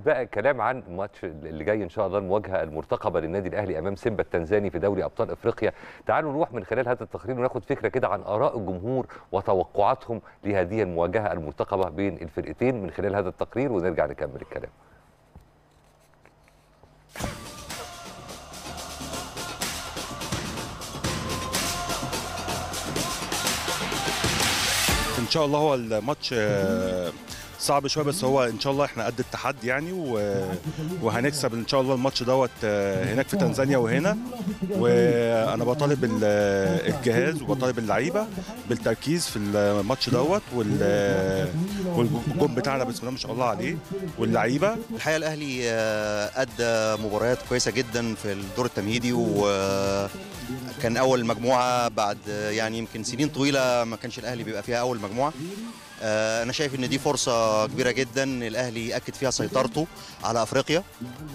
بقى كلام عن الماتش اللي جاي ان شاء الله المواجهه المرتقبه للنادي الاهلي امام سيمبا التنزاني في دوري ابطال افريقيا تعالوا نروح من خلال هذا التقرير وناخد فكره كده عن اراء الجمهور وتوقعاتهم لهذه المواجهه المرتقبه بين الفرقتين من خلال هذا التقرير ونرجع نكمل الكلام ان شاء الله هو الماتش آه، صعب شويه بس هو ان شاء الله احنا قد التحدي يعني و- وهنكسب ان شاء الله الماتش دوت آه، هناك في تنزانيا وهنا وانا بطالب ال- الجهاز وبطالب اللعيبه بالتركيز في الماتش دوت وال- والجون بتاعنا بسم الله ما شاء الله عليه واللعيبه الحقيقه الاهلي آه، ادى مباريات كويسه جدا في الدور التمهيدي وكان اول مجموعه بعد آه، يعني يمكن سنين طويله ما كانش الاهلي بيبقى فيها اول مجموعه آه، انا شايف ان دي فرصه كبيره جدا الاهلي ياكد فيها سيطرته على افريقيا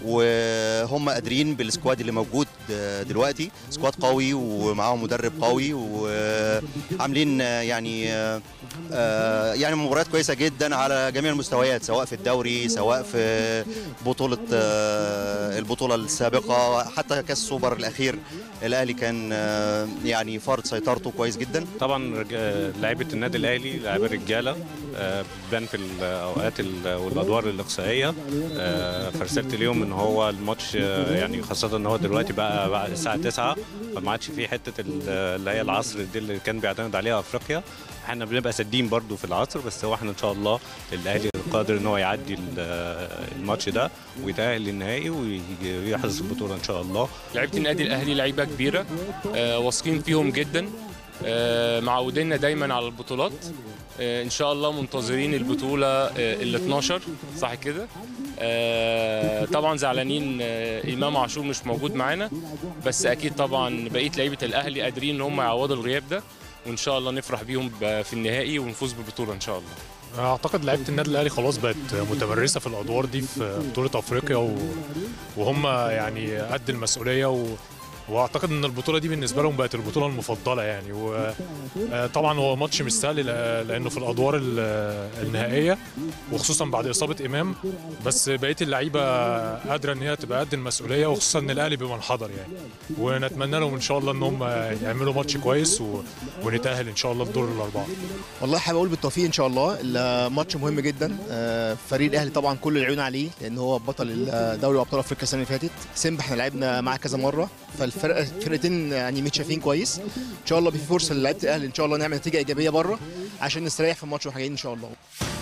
وهم قادرين بالسكواد اللي موجود آه، دلوقتي سكواد قوي ومعاهم مدرب قوي وعاملين آه، يعني آه، آه، يعني مباريات كويسه جدا على جميع المستويات سواء في الدوري سواء في بطوله آه، البطوله السابقه حتى كاس السوبر الاخير الاهلي كان آه، يعني فرض سيطرته كويس جدا طبعا رج- لعيبه النادي الاهلي لعيبه رجاله آه، بتبان في الاوقات ال- والادوار الاقصائيه آه، فرسلت اليوم ان هو الماتش آه، يعني خاصه ان هو دلوقتي بقى بعد الساعه 9 فما عادش فيه حته ال- اللي هي العصر دي اللي كان بيعتمد عليها افريقيا احنا بنبقى سادين برضو في العصر بس هو احنا ان شاء الله الاهلي قادر ان هو يعدي ال- الماتش ده ويتاهل للنهائي ويحرز البطوله ان شاء الله لعيبه النادي الاهلي لعيبه كبيره آه، واثقين فيهم جدا آه، معوديننا دايما على البطولات آه، ان شاء الله منتظرين البطوله ال 12 صح كده آه، طبعا زعلانين آه، امام عاشور مش موجود معانا بس اكيد طبعا بقيه لعيبه الاهلي قادرين ان هم يعوضوا الغياب ده وان شاء الله نفرح بيهم ب- في النهائي ونفوز بالبطوله ان شاء الله اعتقد لعيبه النادي الاهلي خلاص بقت متمرسه في الادوار دي في بطوله افريقيا و... وهم يعني قد المسؤوليه و... واعتقد ان البطوله دي بالنسبه لهم بقت البطوله المفضله يعني وطبعا هو ماتش مش سهل لأ- لانه في الادوار ال- النهائيه وخصوصا بعد اصابه امام بس بقيه اللعيبه قادره ان هي تبقى قد المسؤوليه وخصوصا ان الاهلي بمنحدر يعني ونتمنى لهم ان شاء الله ان هم يعملوا ماتش كويس و... ونتاهل ان شاء الله الدور الاربعه والله حابب اقول بالتوفيق ان شاء الله الماتش مهم جدا آه، فريق الاهلي طبعا كل العيون عليه لان هو بطل دوري ابطال افريقيا السنه اللي فاتت سيمبا احنا لعبنا معاه كذا مره فالفرقه الفرقتين يعني متشافين كويس ان شاء الله في فرصه للعيبه الاهلي ان شاء الله نعمل نتيجه ايجابيه بره عشان نستريح في الماتش واحنا جايين ان شاء الله